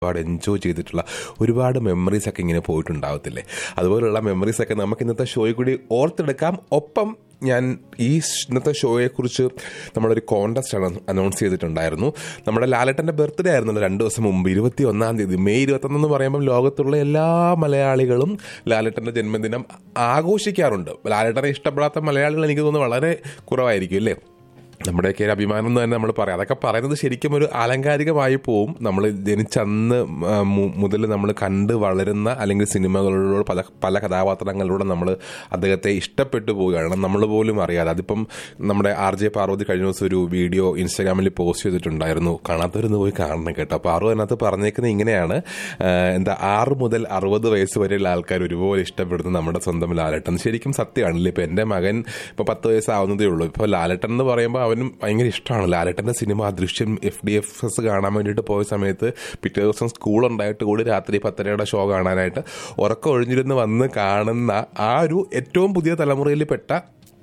ഒരുപാട് എൻജോയ് ചെയ്തിട്ടുള്ള ഒരുപാട് മെമ്മറീസ് ഒക്കെ ഇങ്ങനെ പോയിട്ടുണ്ടാവത്തില്ലേ അതുപോലുള്ള മെമ്മറീസ് ഒക്കെ നമുക്ക് ഇന്നത്തെ ഷോയിൽ കൂടി ഓർത്തെടുക്കാം ഒപ്പം ഞാൻ ഈ ഇന്നത്തെ ഷോയെക്കുറിച്ച് നമ്മളൊരു കോൺടെസ്റ്റ് ആണ് അനൗൺസ് ചെയ്തിട്ടുണ്ടായിരുന്നു നമ്മുടെ ലാലേട്ടൻ്റെ ബർത്ത്ഡേ ആയിരുന്നല്ലോ രണ്ട് ദിവസം മുമ്പ് ഇരുപത്തി ഒന്നാം തീയതി മെയ് ഇരുപത്തൊന്ന് എന്ന് പറയുമ്പോൾ ലോകത്തുള്ള എല്ലാ മലയാളികളും ലാലേട്ടൻ്റെ ജന്മദിനം ആഘോഷിക്കാറുണ്ട് ലാലേട്ടനെ ഇഷ്ടപ്പെടാത്ത മലയാളികൾ എനിക്ക് തോന്നുന്നു വളരെ കുറവായിരിക്കും അല്ലേ നമ്മുടെയൊക്കെ ഒരു അഭിമാനം എന്ന് തന്നെ നമ്മൾ പറയാം അതൊക്കെ പറയുന്നത് ശരിക്കും ഒരു ആലങ്കാരികമായി പോവും നമ്മൾ ജനിച്ചന്ന് മുതൽ നമ്മൾ കണ്ട് വളരുന്ന അല്ലെങ്കിൽ സിനിമകളിലൂടെ പല പല കഥാപാത്രങ്ങളിലൂടെ നമ്മൾ അദ്ദേഹത്തെ ഇഷ്ടപ്പെട്ടു പോവുകയാണ് നമ്മൾ പോലും അറിയാതെ അതിപ്പം നമ്മുടെ ആർ ജെ പാർവതി കഴിഞ്ഞ ദിവസം ഒരു വീഡിയോ ഇൻസ്റ്റാഗ്രാമിൽ പോസ്റ്റ് ചെയ്തിട്ടുണ്ടായിരുന്നു കാണാത്തവരൊന്ന് പോയി കാണണം കേട്ടോ പാറു അതിനകത്ത് പറഞ്ഞേക്കുന്നത് ഇങ്ങനെയാണ് എന്താ ആറ് മുതൽ അറുപത് വയസ്സ് വരെയുള്ള ആൾക്കാർ ഒരുപോലെ ഇഷ്ടപ്പെടുന്ന നമ്മുടെ സ്വന്തം ലാലട്ടൻ ശരിക്കും സത്യമാണല്ലേ ഇപ്പം എൻ്റെ മകൻ ഇപ്പോൾ പത്ത് വയസ്സാവുന്നതേ ഉള്ളൂ ഇപ്പോൾ ലാലട്ടൻ എന്ന് പറയുമ്പോൾ അവനും ഭയങ്കര ഇഷ്ടമാണ് ലാലേട്ടൻ്റെ സിനിമ ആ ദൃശ്യം എഫ് ഡി എഫ് എസ് കാണാൻ വേണ്ടിയിട്ട് പോയ സമയത്ത് പിറ്റേ ദിവസം സ്കൂൾ ഉണ്ടായിട്ട് കൂടി രാത്രി പത്തരയുടെ ഷോ കാണാനായിട്ട് ഉറക്കം ഒഴിഞ്ഞിരുന്ന് വന്ന് കാണുന്ന ആ ഒരു ഏറ്റവും പുതിയ തലമുറയിൽ പെട്ട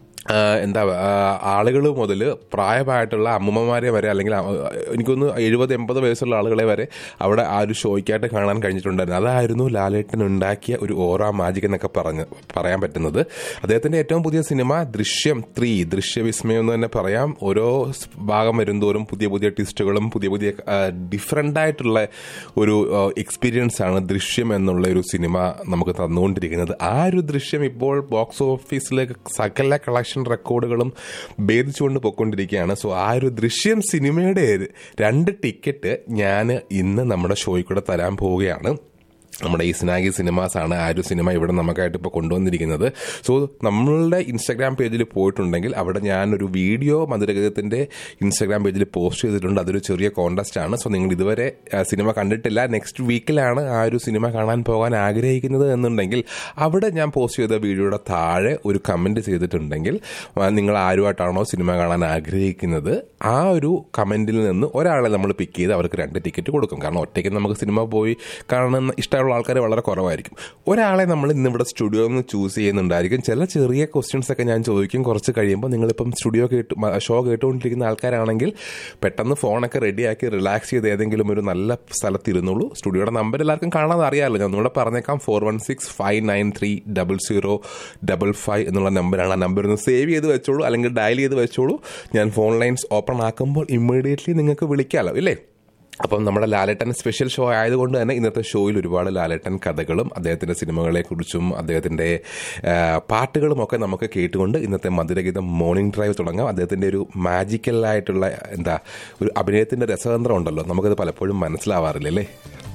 എന്താ ആളുകൾ മുതൽ പ്രായമായിട്ടുള്ള അമ്മൂമ്മമാരെ വരെ അല്ലെങ്കിൽ എനിക്കൊന്ന് എഴുപത് എൺപത് വയസ്സുള്ള ആളുകളെ വരെ അവിടെ ആ ഒരു ഷോയ്ക്കായിട്ട് കാണാൻ കഴിഞ്ഞിട്ടുണ്ടായിരുന്നു അതായിരുന്നു ലാലേട്ടൻ ഉണ്ടാക്കിയ ഒരു ഓറ മാജിക് എന്നൊക്കെ പറഞ്ഞ് പറയാൻ പറ്റുന്നത് അദ്ദേഹത്തിൻ്റെ ഏറ്റവും പുതിയ സിനിമ ദൃശ്യം ത്രീ ദൃശ്യവിസ്മയം എന്ന് തന്നെ പറയാം ഓരോ ഭാഗം വരുന്തോറും പുതിയ പുതിയ ട്വിസ്റ്റുകളും പുതിയ പുതിയ ഡിഫറെൻ്റ് ആയിട്ടുള്ള ഒരു എക്സ്പീരിയൻസ് ആണ് ദൃശ്യം എന്നുള്ള ഒരു സിനിമ നമുക്ക് തന്നുകൊണ്ടിരിക്കുന്നത് ആ ഒരു ദൃശ്യം ഇപ്പോൾ ബോക്സ് ഓഫീസിലേക്ക് സകല കളക്ഷൻ റെക്കോർഡുകളും ഭേദിച്ചുകൊണ്ട് പൊയ്ക്കൊണ്ടിരിക്കുകയാണ് സോ ആ ഒരു ദൃശ്യം സിനിമയുടെ രണ്ട് ടിക്കറ്റ് ഞാൻ ഇന്ന് നമ്മുടെ ഷോയിൽ കൂടെ തരാൻ പോവുകയാണ് നമ്മുടെ ഈ സ്നാഗി സിനിമാസ് ആണ് ആ ഒരു സിനിമ ഇവിടെ നമുക്കായിട്ട് ഇപ്പോൾ കൊണ്ടുവന്നിരിക്കുന്നത് സോ നമ്മളുടെ ഇൻസ്റ്റാഗ്രാം പേജിൽ പോയിട്ടുണ്ടെങ്കിൽ അവിടെ ഞാനൊരു വീഡിയോ മധുരഗതത്തിൻ്റെ ഇൻസ്റ്റാഗ്രാം പേജിൽ പോസ്റ്റ് ചെയ്തിട്ടുണ്ട് അതൊരു ചെറിയ കോൺടെസ്റ്റ് ആണ് സോ നിങ്ങൾ ഇതുവരെ സിനിമ കണ്ടിട്ടില്ല നെക്സ്റ്റ് വീക്കിലാണ് ആ ഒരു സിനിമ കാണാൻ പോകാൻ ആഗ്രഹിക്കുന്നത് എന്നുണ്ടെങ്കിൽ അവിടെ ഞാൻ പോസ്റ്റ് ചെയ്ത വീഡിയോയുടെ താഴെ ഒരു കമൻറ്റ് ചെയ്തിട്ടുണ്ടെങ്കിൽ നിങ്ങൾ ആരുമായിട്ടാണോ സിനിമ കാണാൻ ആഗ്രഹിക്കുന്നത് ആ ഒരു കമൻറ്റിൽ നിന്ന് ഒരാളെ നമ്മൾ പിക്ക് ചെയ്ത് അവർക്ക് രണ്ട് ടിക്കറ്റ് കൊടുക്കും കാരണം ഒറ്റയ്ക്ക് നമുക്ക് സിനിമ പോയി കാണുന്ന ഇഷ്ടമുള്ള ആൾക്കാർ വളരെ കുറവായിരിക്കും ഒരാളെ നമ്മൾ ഇന്നിവിടെ സ്റ്റുഡിയോ നിന്ന് ചൂസ് ചെയ്യുന്നുണ്ടായിരിക്കും ചില ചെറിയ ക്വസ്റ്റ്യൻസ് ഒക്കെ ഞാൻ ചോദിക്കും കുറച്ച് കഴിയുമ്പോൾ നിങ്ങളിപ്പം സ്റ്റുഡിയോ കേട്ട് ഷോ കേട്ടുകൊണ്ടിരിക്കുന്ന ആൾക്കാരാണെങ്കിൽ പെട്ടെന്ന് ഫോണൊക്കെ റെഡിയാക്കി റിലാക്സ് ചെയ്ത് ഏതെങ്കിലും ഒരു നല്ല സ്ഥലത്തിരുന്നുള്ളൂ സ്റ്റുഡിയോയുടെ നമ്പർ എല്ലാവർക്കും കാണാതെ അറിയാമല്ലോ ഞാൻ നിങ്ങളെ പറഞ്ഞേക്കാം four one six five nine three double zero double five എന്നുള്ള നമ്പറാണ് ആ നമ്പർ ഒന്ന് സേവ് ചെയ്ത് വെച്ചോളൂ അല്ലെങ്കിൽ ഡയൽ ചെയ്ത് വെച്ചോളൂ ഞാൻ ഫോൺ ലൈൻസ് ഓപ്പൺ ആക്കുമ്പോൾ ഇമ്മീഡിയറ്റ്ലി നിങ്ങൾക്ക് വിളിക്കാമല്ലോ ഇല്ലേ അപ്പം നമ്മുടെ ലാലേട്ടൻ സ്പെഷ്യൽ ഷോ ആയതുകൊണ്ട് തന്നെ ഇന്നത്തെ ഷോയിൽ ഒരുപാട് ലാലേട്ടൻ കഥകളും അദ്ദേഹത്തിൻ്റെ സിനിമകളെക്കുറിച്ചും അദ്ദേഹത്തിൻ്റെ പാട്ടുകളും ഒക്കെ നമുക്ക് കേട്ടുകൊണ്ട് ഇന്നത്തെ മധുരഗീതം മോർണിംഗ് ഡ്രൈവ് തുടങ്ങാം അദ്ദേഹത്തിൻ്റെ ഒരു മാജിക്കലായിട്ടുള്ള എന്താ ഒരു അഭിനയത്തിൻ്റെ രസതന്ത്രം ഉണ്ടല്ലോ നമുക്കത് പലപ്പോഴും മനസ്സിലാവാറില്ല അല്ലേ